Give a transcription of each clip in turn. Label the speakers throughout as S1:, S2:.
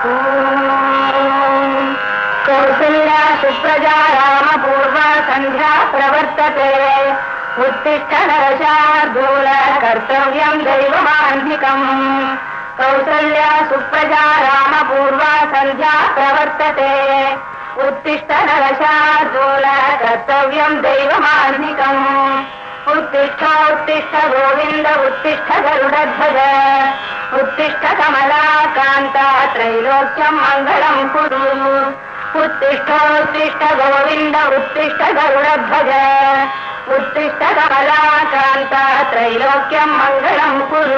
S1: कौसल्या सुप्रजा रामपूर्वा सन्ध्या प्रवर्तते उत्तिष्ठ नरशार्दूल कर्तव्यम् दैवमान्धिकम् कौसल्या सुप्रजा रामपूर्वा सन्ध्या प्रवर्तते उत्तिष्ठ नरशार्दूल कर्तव्यम् दैवमान्धिकम् उत्तिष्ठ उत्तिष्ठ गोविन्द उत्तिष्ठ गरुडध्वज उत्तिष्ठ कमलाकान्ता त्रैलोक्यम् मङ्गलम् कुरु उत्तिष्ठ उत्तिष्ठ गोविन्द उत्तिष्ठ गरुडध्वज उत्तिष्ठ कमलाकान्ता त्रैलोक्यम् मङ्गलम् कुरु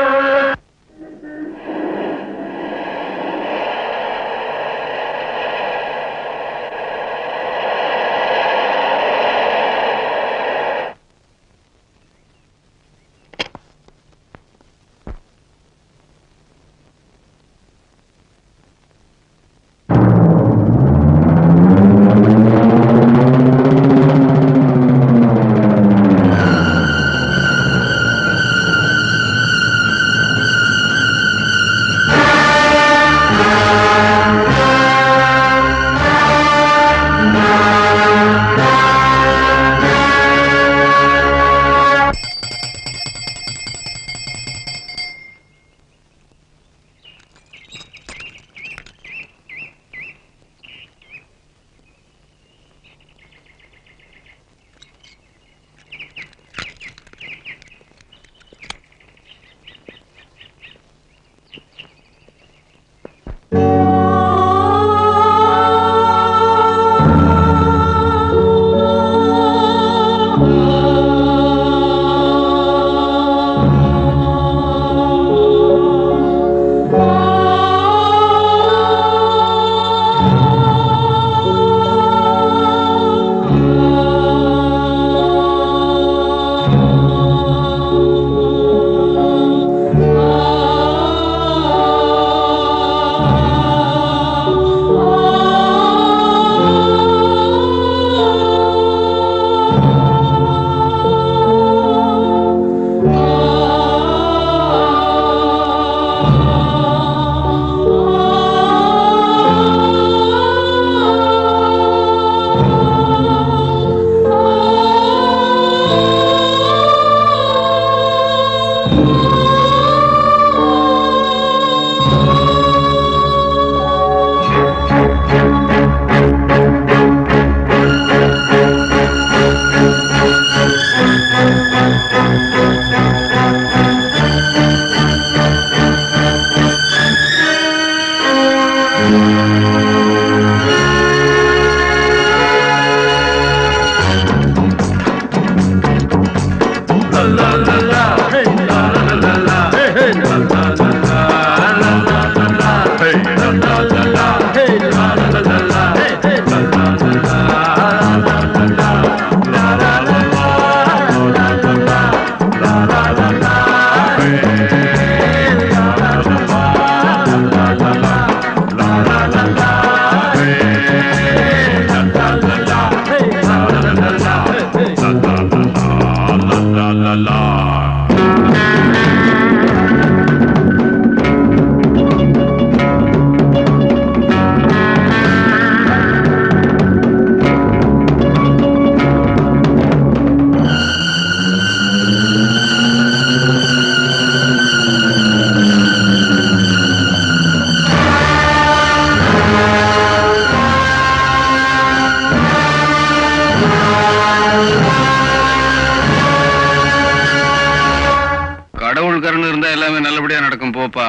S2: கடவுள் கருணை இருந்தா எல்லாமே நல்லபடியா நடக்கும் போப்பா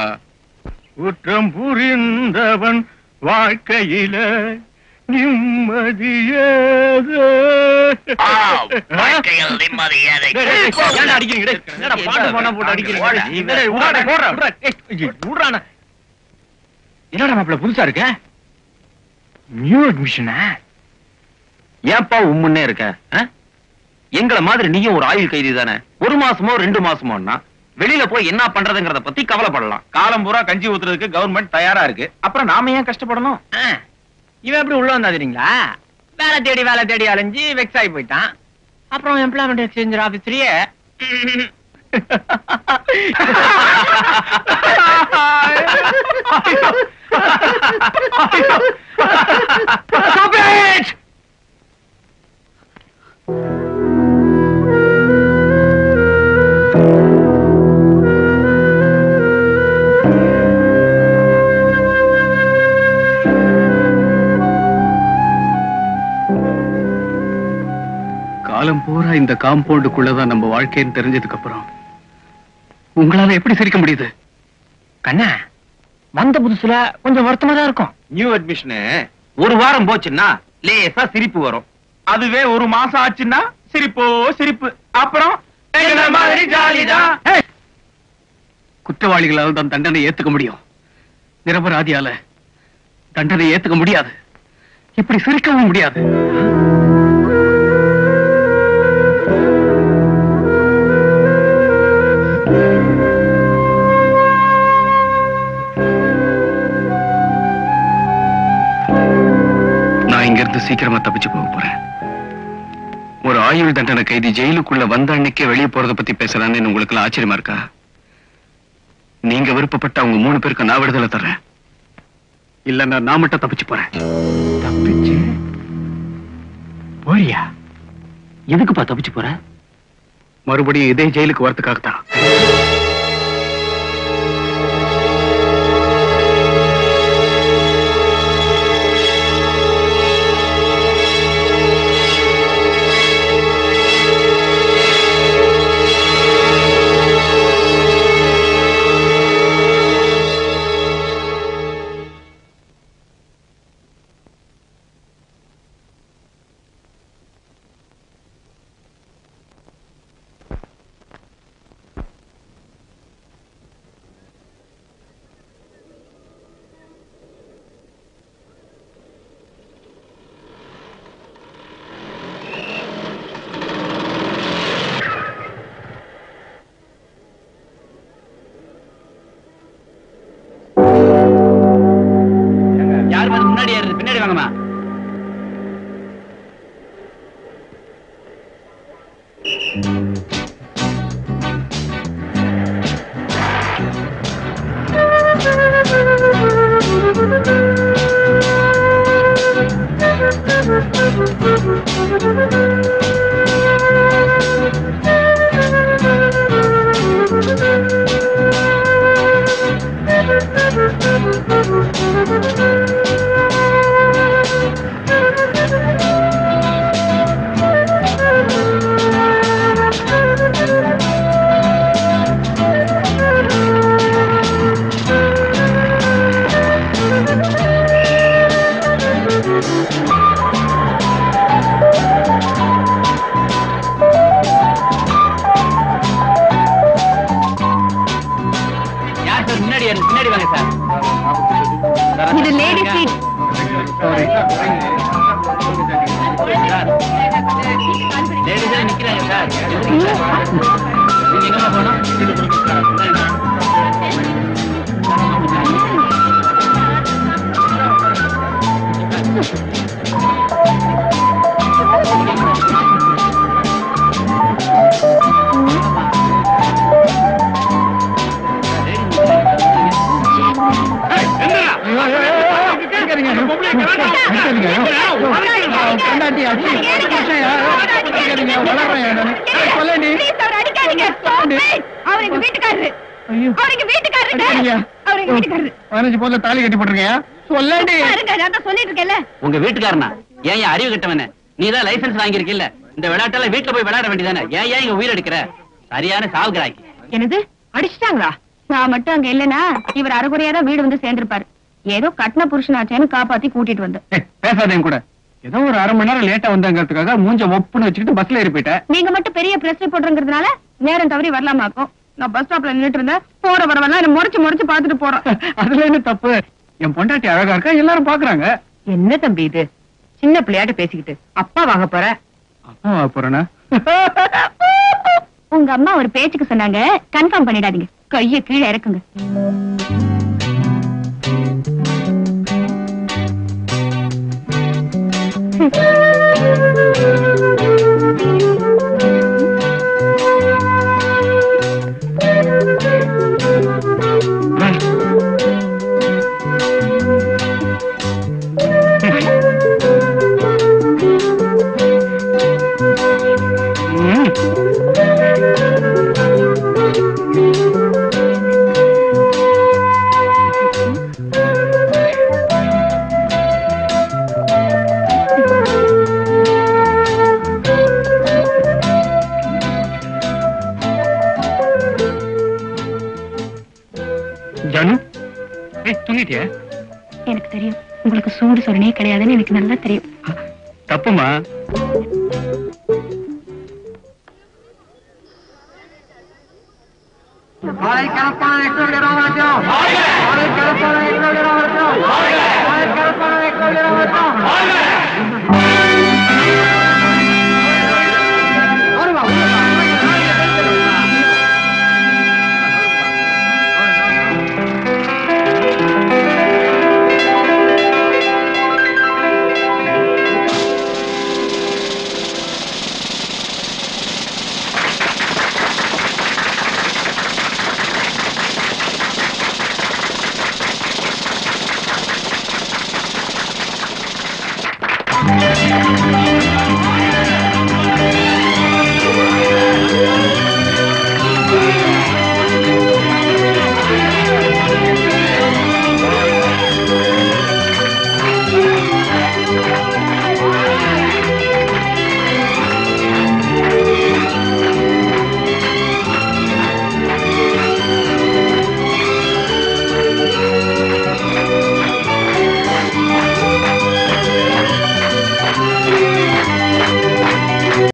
S3: குற்றம் புரிந்தவன் வாழ்க்கையில நிம்மதியேது
S4: வாழ்க்கையில் நிம்மதி ஏதை
S3: டேய், டேய், டேய், ஏன்டா அடிக்கிறீங்க? டேய், என்னடா பாட்டு பாடா போட்டு அடிக்கிறீங்க? டேய், டேய், விட்றாடா, விட்றா, விட்றா. ஏய், ஐயோ, விட்றாண்ணா. என்னடா மாப்பிள்ள புதுசா இருக்க நியூ அட்மிஷனா
S5: ஏன்பா உம்முன்னே இருக்க ஆ? எங்கள மாதிரி நீயும் ஒரு ஆயுள் கைதி தானே ஒரு மாசமோ ரெண்டு மாசமோன்னா வெளியில போய் என்ன பண்றதுங்கறத பத்தி கவலைப்படலாம் காலம் பூரா கஞ்சி ஊத்துறதுக்கு கவர்மெண்ட் தயாரா இருக்கு அப்புறம் நாம ஏன் கஷ்டப்படணும்
S3: ஆ, இவன் எப்படி உள்ள வந்தா தெரியுங்களா வேலை தேடி வேலை தேடி அலைஞ்சு வெக்ஸ் ஆகி போயிட்டான் அப்புறம் எம்ப்ளாய்மெண்ட் எக்ஸ்சேஞ்ச் ஆபீஸ்லயே Stop it!
S2: காலம் பூரா இந்த காம்பவுண்டுக்குள்ளதான் நம்ம வாழ்க்கைன்னு தெரிஞ்சதுக்கு அப்புறம் உங்களால எப்படி சிரிக்க முடியுது
S3: கண்ணா வந்த புதுசுல கொஞ்சம் வருத்தமா தான் இருக்கும்
S5: நியூ அட்மிஷனு ஒரு வாரம் போச்சுன்னா லேசா சிரிப்பு வரும் அதுவே ஒரு மாசம் ஆச்சுன்னா சிரிப்போ சிரிப்பு அப்புறம் எங்கள மாதிரி ஜாலிதான்
S2: குற்றவாளிகளால் தான் தண்டனை ஏத்துக்க முடியும் நிரபராதியால தண்டனை ஏத்துக்க முடியாது இப்படி சிரிக்கவும் முடியாது நான் இங்க இருந்து சீக்கிரமா தப்பிச்சு போக போறேன் ஒரு ஆயுள் தண்டனை கைதி ஜெயிலுக்குள்ள வந்த அன்னைக்கே வெளியே போறத பத்தி பேசலான்னு உங்களுக்கு எல்லாம் ஆச்சரியமா இருக்கா நீங்க விருப்பப்பட்ட அவங்க மூணு பேருக்கு நான் விடுதலை தர்றேன் இல்லன்னா நான் மட்டும் தப்பிச்சு போறேன்
S3: தப்பிச்சு போறியா
S5: எதுக்குப்பா தப்பிச்சு போற
S2: மறுபடியும் இதே ஜெயிலுக்கு வரதுக்காகத்தான்
S5: யார் வந்து முன்னாடி ஏறுறது பின்னாடி வாங்கம்மா யார் சார் முன்னாடி ஏறுறது பின்னாடி வாங்க சார்
S1: இது lady seat.
S5: லேடிஸ் தான் நிக்கிறாங்க சார் எதுக்குங்க சார்? நீங்க எங்கம்மா போகணும்
S1: Please, அவரை அடிக்காதீங்க. Please, அவர் எங்க வீட்டுக்காரரு. அவர் எங்க வீட்டுக்காரருங்க. அவர் எங்க வீட்டுக்காரரு.
S3: பதினஞ்சு போல தாலி கட்டி போட்டிருக்கியா சொல்லடி
S1: பாருங்க, நான் தான் சொல்லிட்டு இருக்கேன்ல.
S5: உங்க வீட்டுக்காரனா ஏன் ஏன் அறிவு கட்டவன நீ தான் லைசென்ஸ் வாங்கியிருக்கில்ல இந்த விளையாட்டெல்லாம் வீட்டுல போய் விளையாட வேண்டியதானே ஏன் ஏன் இங்க உயிர் எடுக்கிற சரியான சாவுகிறாக்கி
S1: என்னது அடிச்சிட்டாங்களா நான் மட்டும் அங்க இல்லனா இவர் அரைகுறையா தான் வீடு வந்து சேர்ந்திருப்பாரு ஏதோ கட்டின புருஷனாச்சேன்னு காப்பாத்தி கூட்டிட்டு வந்தேன்
S2: ஏய், பேசாதே என் கூட ஏதோ ஒரு அரை மணி நேரம் லேட்டா வந்தாங்கிறதுக்காக மூஞ்ச ஒப்புன்னு வச்சுக்கிட்டு பஸ்ல ஏறி போயிட்டேன்
S1: நீங்க மட்டும் பெரிய பிரஸ் ரிப்போர்ட்ங்கிறதுனால நேரம் தவறி வரலாமாக்கும் நான் பஸ் ஸ்டாப்ல நின்னுட்டு இருந்தேன் போற வரவெல்லாம் என்ன முறைச்சு முறைச்சு பாத்துட்டு போறோம்
S2: அதுல என்ன தப்பு என் பொண்டாட்டி அழகா இருக்கா எல்லாரும் பாக்குறாங்க
S1: என்ன தம்பி இது சின்ன பிள்ளையாட்ட பேசிக்கிட்டு அப்பா வாங்க போற
S2: அப்பா போறேனா
S1: உங்க அம்மா ஒரு பேச்சுக்கு சொன்னாங்க கன்ஃபார்ம் பண்ணிடாதீங்க கைய கீழே இறக்குங்க எனக்கு தெரியும் உங்களுக்கு சூடு சொரணே கிடையாதுன்னு எனக்கு நல்லா தெரியும்
S2: தப்புமா
S3: காலை கலப்பான